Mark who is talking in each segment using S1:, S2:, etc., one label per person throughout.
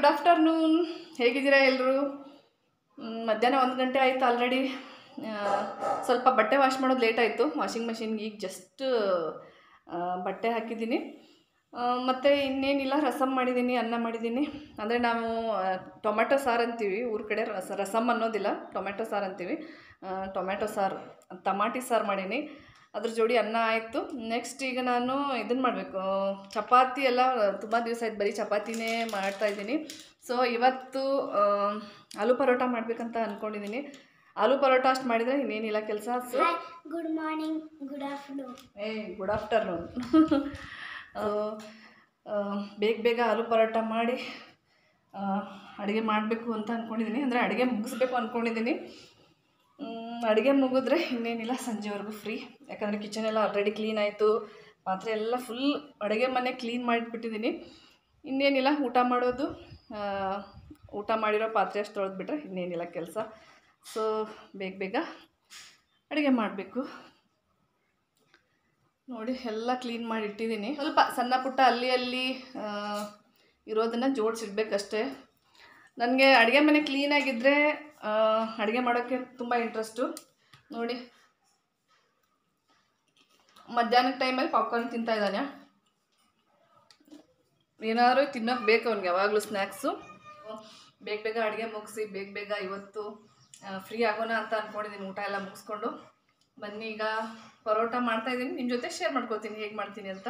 S1: Good afternoon ಹೇಗಿದ್ದೀರಾ ಎಲ್ಲರೂ ಮಧ್ಯಾಹ್ನ ಒಂದು ಗಂಟೆ ಆಯಿತು ಆಲ್ರೆಡಿ ಸ್ವಲ್ಪ ಬಟ್ಟೆ ವಾಶ್ ಮಾಡೋದು ಲೇಟ್ ಆಯಿತು ವಾಷಿಂಗ್ ಮಷಿನ್ಗೆ ಈಗ ಜಸ್ಟ್ ಬಟ್ಟೆ ಹಾಕಿದ್ದೀನಿ ಮತ್ತು ಇನ್ನೇನಿಲ್ಲ ರಸಮ್ ಮಾಡಿದ್ದೀನಿ ಅನ್ನ ಮಾಡಿದ್ದೀನಿ ಅಂದರೆ ನಾವು ಆ, ಟೊಮೆಟೊ ಸಾರು ಅಂತೀವಿ ಊರ ಕಡೆ ರಸ ರಸಮ್ ಅನ್ನೋದಿಲ್ಲ ಟೊಮೆಟೊ ಸಾರು ಅಂತೀವಿ ಆ, ಟೊಮೆಟೊ ಸಾರು ಟಮಾಟಿ ಸಾರು ಮಾಡೀನಿ ಅದ್ರ ಜೋಡಿ ಅನ್ನ ಆಯಿತು ನೆಕ್ಸ್ಟ್ ಈಗ ನಾನು ಇದನ್ನು ಮಾಡಬೇಕು ಚಪಾತಿ ಎಲ್ಲ ತುಂಬ ದಿವಸ ಆಯ್ತು ಬರೀ ಚಪಾತಿನೇ ಮಾಡ್ತಾ ಇದ್ದೀನಿ ಸೊ ಇವತ್ತು ಆ, ಆಲೂ ಪರೋಟ ಮಾಡಬೇಕಂತ ಅಂದ್ಕೊಂಡಿದ್ದೀನಿ ಆಲೂ ಪರೋಟ ಅಷ್ಟು ಮಾಡಿದರೆ ಇನ್ನೇನಿಲ್ಲ ಕೆಲಸ so
S2: Hi, good morning, good afternoon.
S1: ಏ ಗುಡ್ ಆಫ್ಟರ್ನೂನ್ ಬೇಗ ಬೇಗ ಆಲೂ ಪರೋಟ ಮಾಡಿ ಅಡುಗೆ ಮಾಡಬೇಕು ಅಂತ ಅಂದ್ಕೊಂಡಿದ್ದೀನಿ ಅಂದರೆ ಅಡುಗೆ ಮುಗಿಸ್ಬೇಕು ಅಂದ್ಕೊಂಡಿದ್ದೀನಿ ಅಡುಗೆ ಮುಗಿದ್ರೆ ಇನ್ನೇನಿಲ್ಲ ಸಂಜೆವರೆಗೂ ಫ್ರೀ ಯಾಕಂದರೆ ಕಿಚನ್ ಎಲ್ಲ ಆಲ್ರೆಡಿ ಕ್ಲೀನ್ ಆಯಿತು ಪಾತ್ರೆ ಎಲ್ಲ ಫುಲ್ ಅಡುಗೆ ಮನೆ ಕ್ಲೀನ್ ಮಾಡಿಬಿಟ್ಟಿದ್ದೀನಿ ಇನ್ನೇನಿಲ್ಲ ಊಟ ಮಾಡೋದು ಆ, ಊಟ ಮಾಡಿರೋ ಪಾತ್ರೆ ಅಷ್ಟು ತೊಳೆದ್ಬಿಟ್ರೆ ಇನ್ನೇನಿಲ್ಲ ಕೆಲಸ ಸೊ ಬೇಗ ಬೇಗ ಅಡುಗೆ ಮಾಡಬೇಕು ನೋಡಿ ಎಲ್ಲ ಕ್ಲೀನ್ ಮಾಡಿ ಇಟ್ಟಿದ್ದೀನಿ ಸ್ವಲ್ಪ ಸಣ್ಣ ಪುಟ್ಟ ಅಲ್ಲಿ ಅಲ್ಲಿ ಆ, ಇರೋದನ್ನು ಜೋಡಿಸಿಡ್ಬೇಕಷ್ಟೇ ನನಗೆ ಅಡುಗೆ ಮನೆ ಕ್ಲೀನಾಗಿದ್ದರೆ ಅಡುಗೆ ಮಾಡೋಕ್ಕೆ ತುಂಬ ಇಂಟ್ರೆಸ್ಟು ನೋಡಿ ಮಧ್ಯಾಹ್ನದ ಟೈಮಲ್ಲಿ ಪಾಪ್ಕಾರ್ನ್ ತಿಂತಾ ಇದ್ದಾನೆ ಏನಾದರೂ ತಿನ್ನೋಕೆ ಬೇಕು ಅವ್ನಿಗೆ ಯಾವಾಗಲೂ ಸ್ನ್ಯಾಕ್ಸು ಬೇಗ ಬೇಗ ಅಡುಗೆ ಮುಗಿಸಿ ಬೇಗ ಬೇಗ ಇವತ್ತು ಫ್ರೀ ಆಗೋಣ ಅಂತ ಅಂದ್ಕೊಂಡಿದ್ದೀನಿ ಊಟ ಎಲ್ಲ ಮುಗಿಸ್ಕೊಂಡು ಬನ್ನಿ ಈಗ ಪರೋಟ ಮಾಡ್ತಾ ಇದ್ದೀನಿ ನಿಮ್ಮ ಜೊತೆ ಶೇರ್ ಮಾಡ್ಕೋತೀನಿ ಹೇಗೆ ಮಾಡ್ತೀನಿ ಅಂತ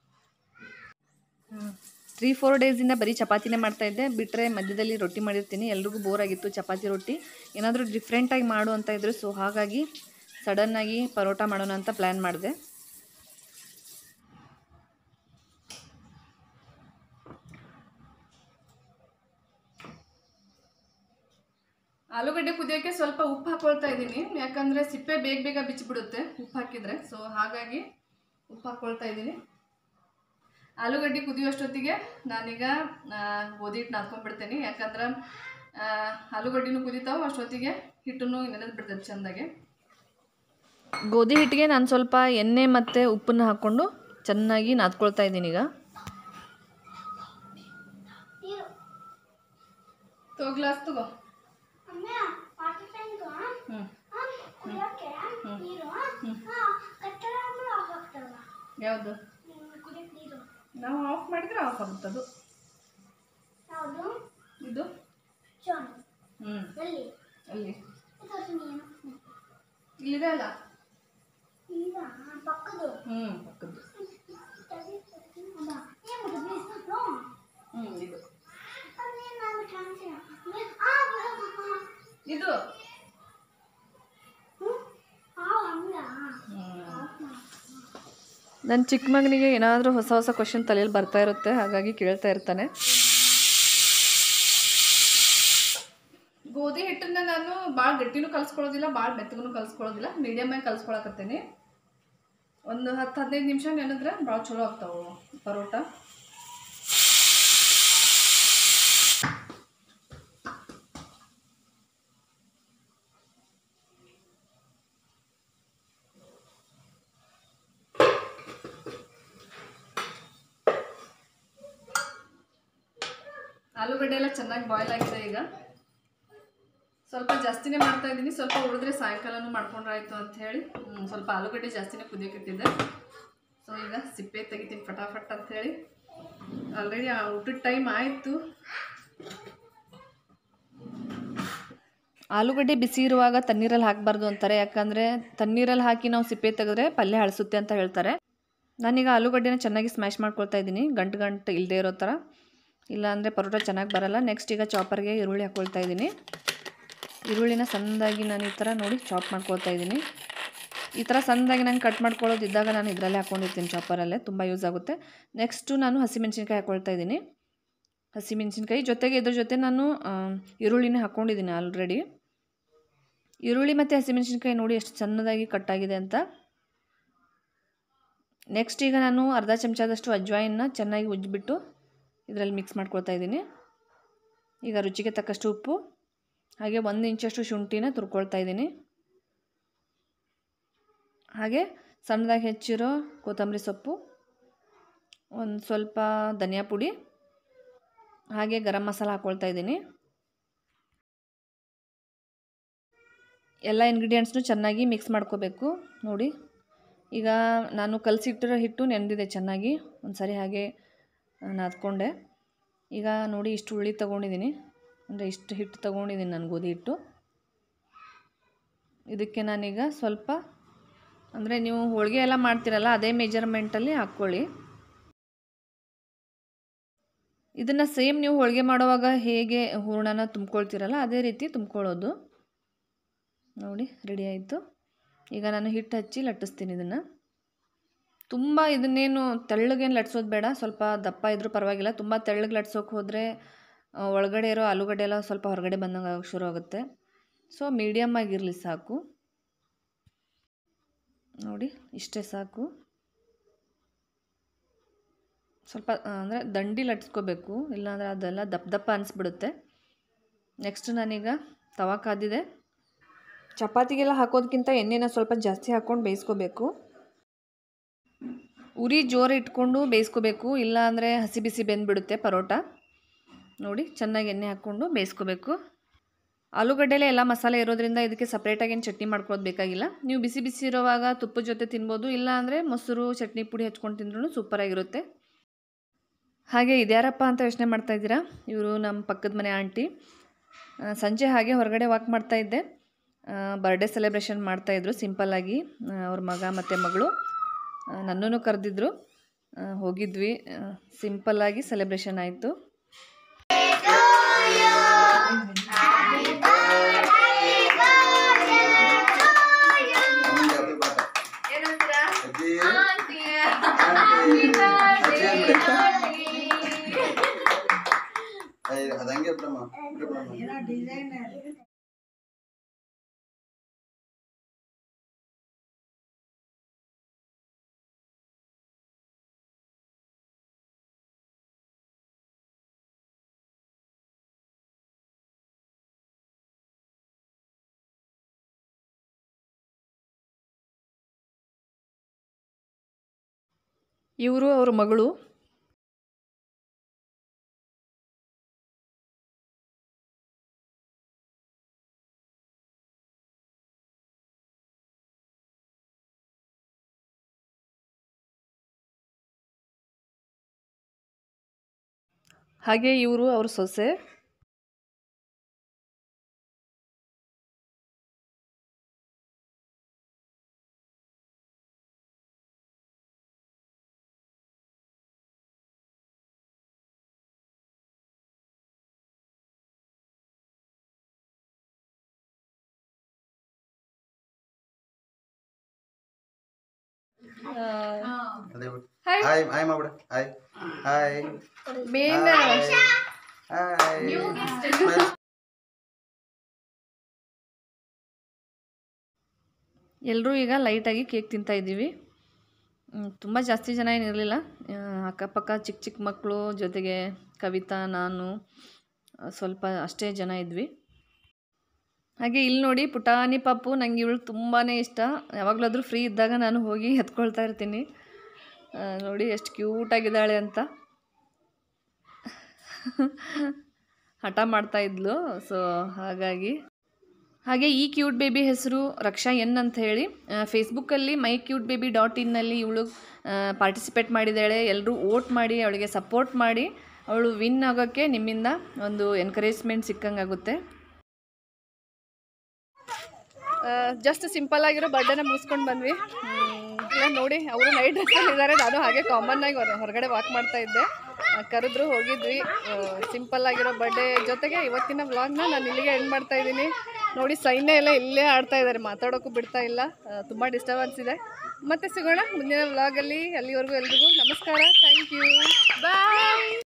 S1: ತ್ರೀ ಫೋರ್ ಡೇಸಿಂದ ಬರೀ ಚಪಾತಿನೇ ಮಾಡ್ತಾ ಇದ್ದೆ ಬಿಟ್ಟರೆ ಮಧ್ಯದಲ್ಲಿ ರೊಟ್ಟಿ ಮಾಡಿರ್ತೀನಿ ಎಲ್ರಿಗೂ ಬೋರ್ ಆಗಿತ್ತು ಚಪಾತಿ ರೊಟ್ಟಿ ಏನಾದರೂ ಡಿಫ್ರೆಂಟಾಗಿ ಮಾಡು ಅಂತ ಇದ್ರು ಸೊ ಹಾಗಾಗಿ ಸಡನ್ನಾಗಿ ಪರೋಟ ಮಾಡೋಣ ಅಂತ ಪ್ಲ್ಯಾನ್ ಮಾಡಿದೆ ಆಲೂಗಡ್ಡೆ ಕುದಿಯೋಕ್ಕೆ ಸ್ವಲ್ಪ ಉಪ್ಪು ಹಾಕೊಳ್ತಾ ಇದ್ದೀನಿ ಯಾಕಂದರೆ ಸಿಪ್ಪೆ ಬೇಗ ಬೇಗ ಬಿಚ್ಚಿಬಿಡುತ್ತೆ ಉಪ್ಪು ಹಾಕಿದರೆ ಸೊ ಹಾಗಾಗಿ ಉಪ್ಪು ಹಾಕ್ಕೊಳ್ತಾ ಇದ್ದೀನಿ ಆಲೂಗಡ್ಡೆ ಕುದಿಯೋಷ್ಟೊತ್ತಿಗೆ ನಾನೀಗ ಆ, ಗೋಧಿ ಹಿಟ್ಟು ನಾದ್ಕೊಂಡ್ಬಿಡ್ತೀನಿ ಯಾಕಂದ್ರೆ ಆ, ಆಲೂಗಡ್ಡೆನೂ ಕುದಿತಾವೆ ಅಷ್ಟೊತ್ತಿಗೆ ಹಿಟ್ಟನ್ನು ನೆನೆದು ಬಿಡ್ತದೆ ಚೆಂದಾಗೆ ಗೋಧಿ ಹಿಟ್ಟಿಗೆ ನಾನು ಸ್ವಲ್ಪ ಎಣ್ಣೆ ಮತ್ತು ಉಪ್ಪನ್ನು ಹಾಕ್ಕೊಂಡು ಚೆನ್ನಾಗಿ ನಾದ್ಕೊಳ್ತಾ ಇದ್ದೀನಿ ಈಗ
S2: ನೀರು
S1: ತಗೋ ಗ್ಲಾಸ್ ತಗೋ
S2: ಅಮ್ಮ ವಾಟರ್ ಟ್ಯಾಂಕ್
S1: ಹ್ಞೂ
S2: ಕುಡಿಯೋಕೆ ನೀರು ಕಟ್ಟಡ ಆಫ್ ಆಗ್ತಾವ
S1: ಯಾವುದು
S2: ಕುಡಿಯೋಕೆ ನೀರು
S1: ನಾವು ಆಫ್ ಮಾಡಿದರೆ ಆಫ್ ಆಗುತ್ತದು
S2: ಯಾವುದು
S1: ಇದು
S2: ಜೋನ್
S1: ಹ್ಞೂ
S2: ಎಲ್ಲಿ
S1: ಅಲ್ಲಿ
S2: ತೋರಿಸಿ ನೀನು
S1: ಇಲ್ಲಿದೆ ಅಲ್ಲ
S2: ಈಗ ಪಕ್ಕದು
S1: ಹ್ಞೂ ಪಕ್ಕದ್ದು
S2: ಅಮ್ಮ ಏನು ಪ್ಲೀಸ್ ನೋ
S1: ಹ್ಞೂ ಇದು
S2: ಅಲ್ಲಿ ನಾನು ಕಾಣಿಸ್ತೀನಿ ಆ
S1: ಇದು
S2: ಆ ಹಂಗ
S1: ನನ್ನ ಚಿಕ್ಕ ಮಗನಿಗೆ ಏನಾದರೂ ಹೊಸ ಹೊಸ ಕ್ವಶನ್ ತಲೆಯಲ್ಲಿ ಬರ್ತಾ ಇರುತ್ತೆ ಹಾಗಾಗಿ ಕೇಳ್ತಾ ಇರ್ತಾನೆ ಗೋಧಿ ಹಿಟ್ಟನ್ನ ನಾನು ಭಾಳ ಗಟ್ಟಿನೂ ಕಲಿಸ್ಕೊಳ್ಳೋದಿಲ್ಲ ಭಾಳ ಮೆತ್ತಗೂ ಕಲಿಸ್ಕೊಳ್ಳೋದಿಲ್ಲ ಮೀಡಿಯಮಾಗಿ ಕಲಿಸ್ಕೊಳಕತ್ತೀನಿ ಒಂದು ಹತ್ತು ಹದಿನೈದು ನಿಮಿಷ ನೆನೆದ್ರೆ ಭಾಳ ಚಲೋ ಆಗ್ತಾವೆ ಪರೋಟ ಆಲೂಗಡ್ಡೆ ಎಲ್ಲ ಚೆನ್ನಾಗಿ ಬಾಯ್ಲ್ ಆಗಿದೆ ಈಗ ಸ್ವಲ್ಪ ಜಾಸ್ತಿನೇ ಮಾಡ್ತಾ ಇದ್ದೀನಿ ಸ್ವಲ್ಪ ಉಳಿದ್ರೆ ಸಾಯಂಕಾಲನೂ ಮಾಡ್ಕೊಂಡ್ರಾಯ್ತು ಅಂತ ಹೇಳಿ ಹ್ಮ್, ಸ್ವಲ್ಪ ಆಲೂಗಡ್ಡೆ ಜಾಸ್ತಿನೇ ಕುದಿಯೋಕೆ ಇಟ್ಟಿದ್ದೆ ಸೊ ಈಗ ಸಿಪ್ಪೆ ತೆಗಿತೀನಿ ಫಟಾಫಟ್ ಅಂತ ಹೇಳಿ ಆಲ್ರೆಡಿ ಊಟದ ಟೈಮ್ ಆಯಿತು ಆಲೂಗಡ್ಡೆ ಬಿಸಿ ಇರುವಾಗ ತಣ್ಣೀರಲ್ಲಿ ಹಾಕಬಾರ್ದು ಅಂತಾರೆ ಯಾಕಂದರೆ ತಣ್ಣೀರಲ್ಲಿ ಹಾಕಿ ನಾವು ಸಿಪ್ಪೆ ತೆಗೆದ್ರೆ ಪಲ್ಯ ಹಳಸುತ್ತೆ ಅಂತ ಹೇಳ್ತಾರೆ ನಾನೀಗ ಆಲೂಗಡ್ಡೆನ ಚೆನ್ನಾಗಿ ಸ್ಮ್ಯಾಶ್ ಮಾಡ್ಕೊಳ್ತಾ ಇದ್ದೀನಿ ಗಂಟು ಗಂಟು ಇಲ್ಲದೆ ಇರೋ ಥರ ಇಲ್ಲಾಂದರೆ ಪರೋಟ ಚೆನ್ನಾಗಿ ಬರಲ್ಲ ನೆಕ್ಸ್ಟ್ ಈಗ ಚಾಪರ್ಗೆ ಈರುಳ್ಳಿ ಹಾಕ್ಕೊಳ್ತಾ ಇದ್ದೀನಿ ಈರುಳ್ಳಿನ ಸಣ್ಣದಾಗಿ ನಾನು ಈ ಥರ ನೋಡಿ ಚಾಪ್ ಮಾಡ್ಕೊಳ್ತಾ ಇದ್ದೀನಿ ಈ ಥರ ಸಣ್ಣದಾಗಿ ನಂಗೆ ಕಟ್ ಮಾಡ್ಕೊಳ್ಳೋದಿದ್ದಾಗ ನಾನು ಇದರಲ್ಲೇ ಹಾಕ್ಕೊಂಡಿರ್ತೀನಿ ಚಾಪರಲ್ಲೇ ತುಂಬ ಯೂಸ್ ಆಗುತ್ತೆ ನೆಕ್ಸ್ಟು ನಾನು ಹಸಿಮೆಣ್ಸಿನ್ಕಾಯಿ ಹಾಕ್ಕೊಳ್ತಾ ಇದ್ದೀನಿ ಹಸಿಮೆಣ್ಸಿನ್ಕಾಯಿ ಜೊತೆಗೆ ಇದ್ರ ಜೊತೆ ನಾನು ಆ, ಈರುಳ್ಳಿನ ಹಾಕ್ಕೊಂಡಿದ್ದೀನಿ ಆಲ್ರೆಡಿ ಈರುಳ್ಳಿ ಮತ್ತು ಹಸಿಮೆಣ್ಸಿನ್ಕಾಯಿ ನೋಡಿ ಎಷ್ಟು ಸಣ್ಣದಾಗಿ ಕಟ್ಟಾಗಿದೆ ಅಂತ ನೆಕ್ಸ್ಟ್ ಈಗ ನಾನು ಅರ್ಧ ಚಮಚದಷ್ಟು ಅಜ್ವಾಯಿನ ಚೆನ್ನಾಗಿ ಉಜ್ಜಿಬಿಟ್ಟು ಇದರಲ್ಲಿ ಮಿಕ್ಸ್ ಮಾಡ್ಕೊಳ್ತಾ ಇದ್ದೀನಿ ಈಗ ರುಚಿಗೆ ತಕ್ಕಷ್ಟು ಉಪ್ಪು ಹಾಗೆ ಒಂದು ಇಂಚಷ್ಟು ಶುಂಠಿನ ತುರ್ಕೊಳ್ತಾ ಇದ್ದೀನಿ ಹಾಗೆ ಸಣ್ಣದಾಗಿ ಹೆಚ್ಚಿರೋ ಕೊತ್ತಂಬರಿ ಸೊಪ್ಪು ಒಂದು ಸ್ವಲ್ಪ ಧನಿಯಾ ಪುಡಿ ಹಾಗೆ ಗರಂ ಮಸಾಲ ಹಾಕ್ಕೊಳ್ತಾ ಇದ್ದೀನಿ ಎಲ್ಲ ಇಂಗ್ರೀಡಿಯೆಂಟ್ಸ್ನು ಚೆನ್ನಾಗಿ ಮಿಕ್ಸ್ ಮಾಡ್ಕೋಬೇಕು ನೋಡಿ ಈಗ ನಾನು ಕಲಸಿಟ್ಟಿರೋ ಹಿಟ್ಟು ನೆನೆದಿದೆ ಚೆನ್ನಾಗಿ ಒಂದು ಸರಿ ಹಾಗೆ ನಾದ್ಕೊಂಡೆ ಈಗ ನೋಡಿ ಇಷ್ಟು ಉಳ್ಳಿ ತೊಗೊಂಡಿದ್ದೀನಿ ಅಂದರೆ ಇಷ್ಟು ಹಿಟ್ಟು ತೊಗೊಂಡಿದ್ದೀನಿ ನಾನು ಗೋಧಿ ಹಿಟ್ಟು ಇದಕ್ಕೆ ನಾನೀಗ ಸ್ವಲ್ಪ ಅಂದರೆ ನೀವು ಹೋಳಿಗೆ ಎಲ್ಲ ಮಾಡ್ತೀರಲ್ಲ ಅದೇ ಮೆಜರ್ಮೆಂಟಲ್ಲಿ ಹಾಕ್ಕೊಳ್ಳಿ ಇದನ್ನು ಸೇಮ್ ನೀವು ಹೋಳಿಗೆ ಮಾಡುವಾಗ ಹೇಗೆ ಹೂರಣನ ತುಂಬ್ಕೊಳ್ತೀರಲ್ಲ ಅದೇ ರೀತಿ ತುಂಬ್ಕೊಳ್ಳೋದು ನೋಡಿ ರೆಡಿ ಆಯಿತು ಈಗ ನಾನು ಹಿಟ್ಟು ಹಚ್ಚಿ ಲಟ್ಟಿಸ್ತೀನಿ ಇದನ್ನು ತುಂಬ ಇದನ್ನೇನು ತೆಳ್ಳಗೇನು ಲಟ್ಸೋದು ಬೇಡ ಸ್ವಲ್ಪ ದಪ್ಪ ಇದ್ರೂ ಪರವಾಗಿಲ್ಲ ತುಂಬ ತೆಳ್ಳಗೆ ಲಟ್ಸೋಕೆ ಹೋದರೆ ಒಳಗಡೆ ಇರೋ ಆಲೂಗಡ್ಡೆ ಎಲ್ಲ ಸ್ವಲ್ಪ ಹೊರಗಡೆ ಬಂದಂಗೆ ಆಗೋಕ್ಕೆ ಶುರು ಆಗುತ್ತೆ ಸೊ ಮೀಡಿಯಮ್ ಆಗಿರಲಿ ಸಾಕು ನೋಡಿ ಇಷ್ಟೇ ಸಾಕು ಸ್ವಲ್ಪ ಅಂದರೆ ದಂಡಿ ಲಟ್ಸ್ಕೋಬೇಕು ಇಲ್ಲಾಂದರೆ ಅದೆಲ್ಲ ದಪ್ಪ ದಪ್ಪ ಅನಿಸ್ಬಿಡುತ್ತೆ ನೆಕ್ಸ್ಟ್ ನಾನೀಗ ತವಾ ಕಾದಿದೆ ಚಪಾತಿಗೆಲ್ಲ ಹಾಕೋದಕ್ಕಿಂತ ಎಣ್ಣೆನ ಸ್ವಲ್ಪ ಜಾಸ್ತಿ ಹಾಕ್ಕೊಂಡು ಬೇಯಿಸ್ಕೋಬೇಕು ಉರಿ ಜೋರು ಇಟ್ಕೊಂಡು ಬೇಯಿಸ್ಕೋಬೇಕು ಇಲ್ಲ ಅಂದರೆ ಹಸಿ ಬಿಸಿ ಬೆಂದ್ಬಿಡುತ್ತೆ ಪರೋಟ ನೋಡಿ ಚೆನ್ನಾಗಿ ಎಣ್ಣೆ ಹಾಕ್ಕೊಂಡು ಬೇಯಿಸ್ಕೋಬೇಕು ಆಲೂಗಡ್ಡೆಲೆ ಎಲ್ಲ ಮಸಾಲೆ ಇರೋದ್ರಿಂದ ಇದಕ್ಕೆ ಸಪ್ರೇಟಾಗಿ ಏನು ಚಟ್ನಿ ಮಾಡ್ಕೊಳ್ಳೋದು ಬೇಕಾಗಿಲ್ಲ ನೀವು ಬಿಸಿ ಬಿಸಿ ಇರೋವಾಗ ತುಪ್ಪದ ಜೊತೆ ತಿನ್ಬೋದು ಇಲ್ಲ ಅಂದರೆ ಮೊಸರು ಚಟ್ನಿ ಪುಡಿ ಹಚ್ಕೊಂಡು ತಿಂದ್ರೂ ಸೂಪರಾಗಿರುತ್ತೆ ಹಾಗೆ ಇದ್ಯಾರಪ್ಪ ಅಂತ ಯೋಚನೆ ಮಾಡ್ತಾ ಇದ್ದೀರಾ ಇವರು ನಮ್ಮ ಪಕ್ಕದ ಮನೆ ಆಂಟಿ ಆ, ಸಂಜೆ ಹಾಗೆ ಹೊರಗಡೆ ವಾಕ್ ಮಾಡ್ತಾ ಇದ್ದೆ ಬರ್ಡೇ ಸೆಲೆಬ್ರೇಷನ್ ಮಾಡ್ತಾಯಿದ್ರು ಸಿಂಪಲ್ಲಾಗಿ ಅವ್ರ ಮಗ ಮತ್ತು ಮಗಳು ನನ್ನೂ ಕರೆದಿದ್ರು ಹೋಗಿದ್ವಿ ಸಿಂಪಲ್ಲಾಗಿ ಸೆಲೆಬ್ರೇಷನ್ ಆಯಿತು
S3: ಅದಂಗೆ ಬಿಡಮ್ಮ ಬಿಡಮ್ಮ
S1: ಇವರು ಅವ್ರ ಮಗಳು ಹಾಗೆ ಇವರು ಅವ್ರ ಸೊಸೆ
S3: ಅದೇ ಬಿಡು.
S1: ಹಾಯ್.
S3: ಹಾಯ್ ಹಾಯ್ ಮಾಡ್ಬಿಡ ಹಾಯ್ ಹಾಯ್
S1: ಮೇನ್
S3: ಹಾಯ್ ಸ್ಮೈಲ್
S1: ಎಲ್ಲರೂ ಈಗ ಲೈಟಾಗಿ ಕೇಕ್ ತಿಂತಾ ಇದ್ದೀವಿ ತುಂಬ ಜಾಸ್ತಿ ಜನ ಏನಿರಲಿಲ್ಲ ಅಕ್ಕಪಕ್ಕ ಚಿಕ್ಕ ಚಿಕ್ಕ ಮಕ್ಕಳು ಜೊತೆಗೆ ಕವಿತಾ ನಾನು ಆ, ಸ್ವಲ್ಪ ಅಷ್ಟೇ ಜನ ಇದ್ವಿ ಹಾಗೆ ಇಲ್ಲಿ ನೋಡಿ ಪುಟಾಣಿ ಪಾಪು ನನಗೆ ಇವಳು ತುಂಬಾ ಇಷ್ಟ ಯಾವಾಗಲಾದರೂ ಫ್ರೀ ಇದ್ದಾಗ ನಾನು ಹೋಗಿ ಎತ್ಕೊಳ್ತಾ ಇರ್ತೀನಿ ಆ, ನೋಡಿ ಎಷ್ಟು ಕ್ಯೂಟಾಗಿದ್ದಾಳೆ ಅಂತ ಹಠ ಮಾಡ್ತಾ ಇದ್ಲು ಸೊ ಹಾಗಾಗಿ ಹಾಗೆ ಈ ಕ್ಯೂಟ್ ಬೇಬಿ ಹೆಸರು ರಕ್ಷಾ ಎನ್ ಅಂತ ಹೇಳಿ ಫೇಸ್ಬುಕ್ಕಲ್ಲಿ ಮೈ ಕ್ಯೂಟ್ ಬೇಬಿ ಡಾಟ್ ಇನ್ನಲ್ಲಿ ಇವಳು ಪಾರ್ಟಿಸಿಪೇಟ್ ಮಾಡಿದ್ದಾಳೆ ಎಲ್ಲರೂ ವೋಟ್ ಮಾಡಿ ಅವಳಿಗೆ ಸಪೋರ್ಟ್ ಮಾಡಿ ಅವಳು ವಿನ್ ಆಗೋಕ್ಕೆ ನಿಮ್ಮಿಂದ ಒಂದು ಎನ್ಕರೇಜ್ಮೆಂಟ್ ಸಿಕ್ಕಂಗಾಗುತ್ತೆ ಜಸ್ಟ್ ಸಿಂಪಲ್ ಆಗಿರೋ ಬರ್ಡೇನ ಮುಗಿಸ್ಕೊಂಡು ಬಂದ್ವಿ ಈಗ ನೋಡಿ ಅವರು ನೈಟ್ ಡ್ರೆಸ್ಸಲ್ಲಿ ಇದ್ದಾರೆ ನಾನು ಹಾಗೆ ಕಾಮನ್ ಆಗಿ ಹೊರ- ಹೊರಗಡೆ ವಾಕ್ ಮಾಡ್ತಾ ಇದ್ದೆ ಆ, ಕರೆದ್ರು ಹೋಗಿದ್ವಿ ಸಿಂಪಲ್ ಆಗಿರೋ ಬರ್ಡೇ ಜೊತೆಗೆ ಇವತ್ತಿನ ವ್ಲಾಗ್ನ ನಾನು ಇಲ್ಲಿಗೆ ಎಂಡ್ ಮಾಡ್ತಾ ಇದ್ದೀನಿ ನೋಡಿ ಸೈನ್ಯ ಎಲ್ಲ ಇಲ್ಲೇ ಆಡ್ತಾ ಇದ್ದಾರೆ ಮಾತಾಡೋಕ್ಕೂ ಬಿಡ್ತಾ ಇಲ್ಲ ಆ, ತುಂಬ ಡಿಸ್ಟರ್ಬೆನ್ಸ್ ಇದೆ ಮತ್ತೆ ಸಿಗೋಣ ಮುಂದಿನ ವ್ಲಾಗಲ್ಲಿ ಅಲ್ಲಿವರೆಗೂ ಎಲ್ರಿಗೂ ನಮಸ್ಕಾರ ಥ್ಯಾಂಕ್ ಯು ಬಾಯ್